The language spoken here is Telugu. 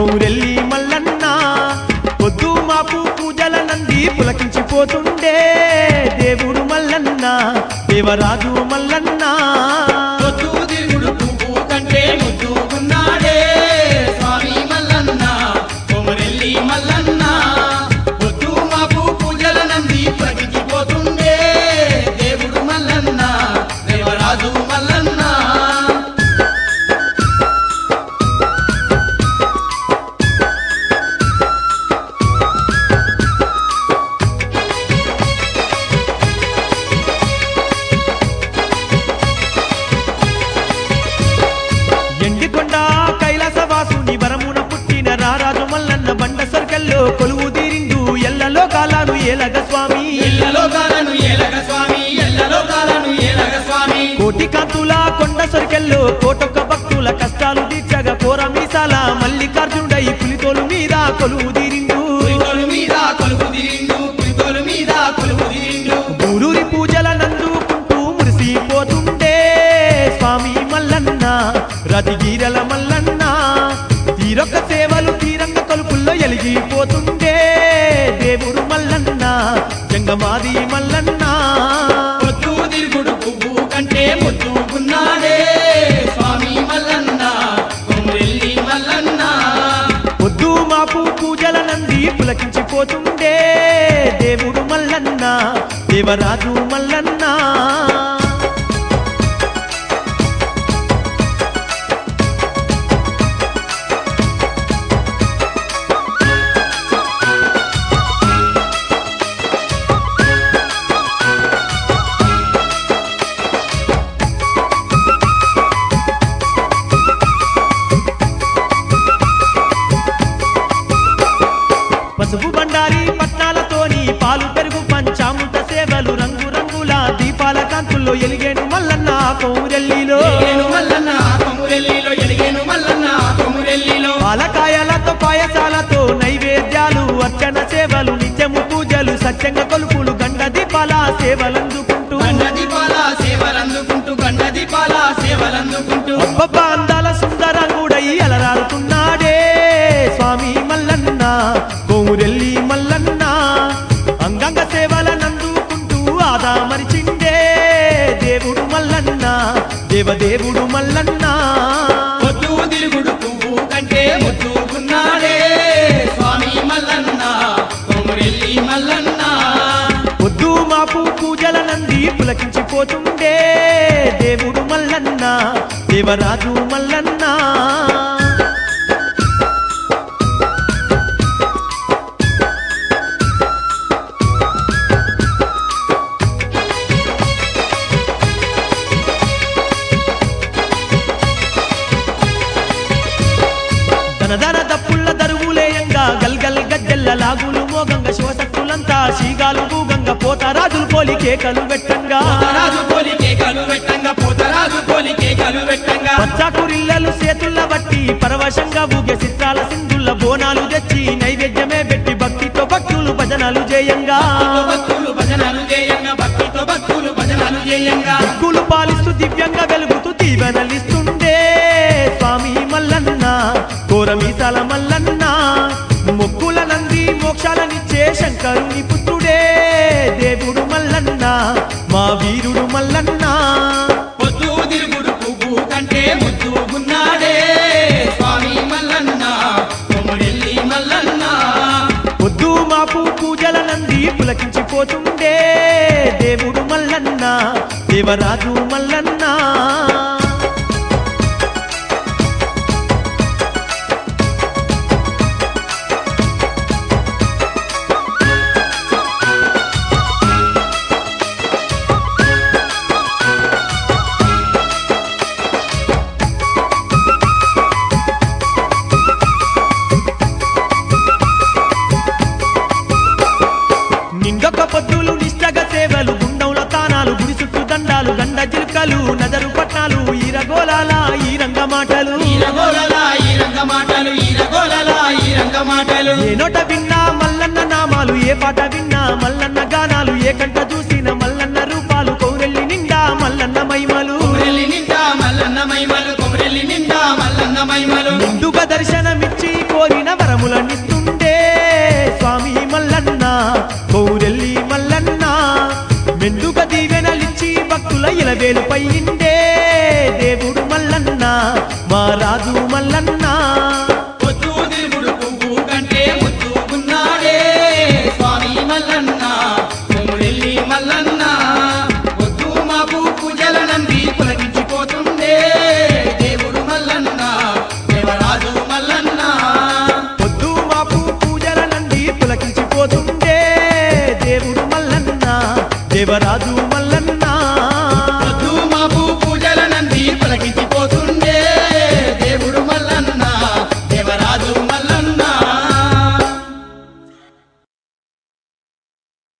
కౌరెల్లి మల్లన్న పొద్దు మాపు పూజల నంది పులకించిపోతుండే దేవుడు మల్లన్న దేవరాజు మల్లన్న పొద్దు తిరుగుడు పువ్వు కంటే ముద్దుకున్నాడే స్వామి మల్లన్న కొమరెల్లి మల్లన్న పొద్దు మాపు పూజల నంది ప్రగిచిపోతుండే దేవుడు మల్లన్న దేవరాజు మల్లన్న ఎండికొండ కైలాసవాసుని వరమున పుట్టిన రారాజు మల్లన్న బండ సర్కల్లో కొలువు తీరిండు ఎల్లలో కాలాను ఏలగ స్వామి ఎల్లలో కాలను ఏలగ స్వామి ఎల్లలో కాలను ఏలగ స్వామి కోటి కాంతుల కొండ సర్కెల్లో కోటొక్క భక్తుల కష్టాలు తీర్చగా కోర మీసాల మల్లికార్జునుడై పులితోలు మీద కొలువు తీరిండు పులితోలు మీద కొలువు తిరిండు పులితోలు మీద కొలువు తిరిండు ఊరూరి పూజల నందుకుంటూ మురిసిపోతుండే స్వామి మల్లన్న రతిగీరల మల్లన్న తీరొక్క సేవలు తీరంగ కొలుపుల్లో ఎలిగిపోతుండే దేవుడు మల్లన్న జంగమాది మల్లన్న పొద్దు తిరుగుడు పువ్వు కంటే ముద్దుకున్నాడే స్వామి మల్లన్న కొమరెల్లి మల్లన్న పొద్దు మాపు పూజల నంది పులకించిపోతుండే దేవుడు మల్లన్న దేవరాజు మల్లన్న పసుపు బండారి పట్నాలతోని పాలు పెరుగు పంచామృత సేవలు రంగు రంగుల దీపాల కాంతుల్లో ఎలిగేను మల్లన్న కౌరెల్లిలో ఎలిగేను మల్లన్న కొమురెల్లిలో ఎలిగేను మల్లన్న కొమురెల్లిలో పాలకాయలతో పాయసాలతో నైవేద్యాలు అర్చన సేవలు నిత్యము పూజలు సత్యంగా కొలుపులు గండ దీపాల సేవలందుకుంటూ గండ దీపాల సేవలందుకుంటూ గండ దీపాల సేవలందుకుంటూ అబ్బబ్బా అందాల సుందరంగుడై అలరారుతున్నాడే స్వామి మల్లన్న కోమురెల్లి మల్లన్న అంగంగ సేవల నందుకుంటూ ఆదా మరిచిండే దేవుడు మల్లన్న దేవదేవుడు మల్లన్న పొద్దు తిరుగుడు పువ్వు కంటే ముద్దుకున్నాడే స్వామి మల్లన్న కొమురెల్లి మల్లన్న పొద్దు మాపు పూజల నంది పులకించిపోతుండే దేవుడు మల్లన్న దేవరాజు మల్లన్న ధనధన దప్పుల్ల దరుగులేయంగా గల్గల్ గజ్జెల్ల లాగులు మోగంగా శివశక్తులంతా శీగాలు భూగంగా పోతరాజులు పోలి కేకలు పెట్టంగా పోతరాజు పోలి కేకలు పెట్టంగా పోతరాజు పోలి కేకలు పెట్టంగా పచ్చాకురిల్లలు చేతుల్ల బట్టి పరవశంగా ఊగే చిత్రాల సింధుల్ల బోనాలు తెచ్చి నైవేద్యమే పెట్టి భక్తితో భక్తులు భజనలు చేయంగా భక్తులు భజనలు చేయంగా భక్తితో భక్తులు భజనలు చేయంగా భక్తులు పాలిస్తూ దివ్యంగా వెలుగుతూ దీవెనలిస్తుండే స్వామి మల్లన్న కోరమీసాల మల్లన్న మొక్కుల నంది మోక్షాలనిచ్చే శంకరుని పుత్రుడే దేవుడు మల్లన్న మా వీరుడు మల్లన్న పొద్దు తిరుగుడు పువ్వు కంటే ముద్దుగున్నాడే స్వామి మల్లన్న కొమురెల్లి మల్లన్న పొద్దు మాపు పూజల నంది పులకించిపోతుండే దేవుడు మల్లన్న దేవరాజు మల్లన్న నిండొక పొద్దులు నిష్టగ సేవలు గుండంలో తానాలు గుడి చుట్టూ దండాలు గండ జిల్కలు నజరు పట్నాలు ఈరగోలాల ఈ రంగ మాటలు ఈరగోలలా ఈ రంగ మాటలు ఈరగోలలా ఈ రంగ మాటలు ఏ నోట విన్నా మల్లన్న నామాలు ఏ పాట విన్నా మల్లన్న గానాలు ఏ కంట చూసిన మల్లన్న రూపాలు కౌరెల్లి నిండా మల్లన్న మైమలు కొమరెల్లి నిండా మల్లన్న మైమలు కొమరెల్లి నిండా మల్లన్న మైమలు ముందుగా దర్శనమిచ్చి కోరిన వేలుపై ఇండే దేవుడు మల్లన్న మా రాజు మల్లన్న పొద్దు తిరుగుడు పువ్వు కంటే ముద్దుకున్నాడే స్వామి మల్లన్న కొమ్ముడెల్లి మల్లన్న పొద్దు మాకు పూజల నంది పులకించిపోతుండే దేవుడు మల్లన్న దేవరాజు మల్లన్న పొద్దు మాపు పూజల నంది పులకించిపోతుండే దేవుడు మల్లన్న దేవరాజు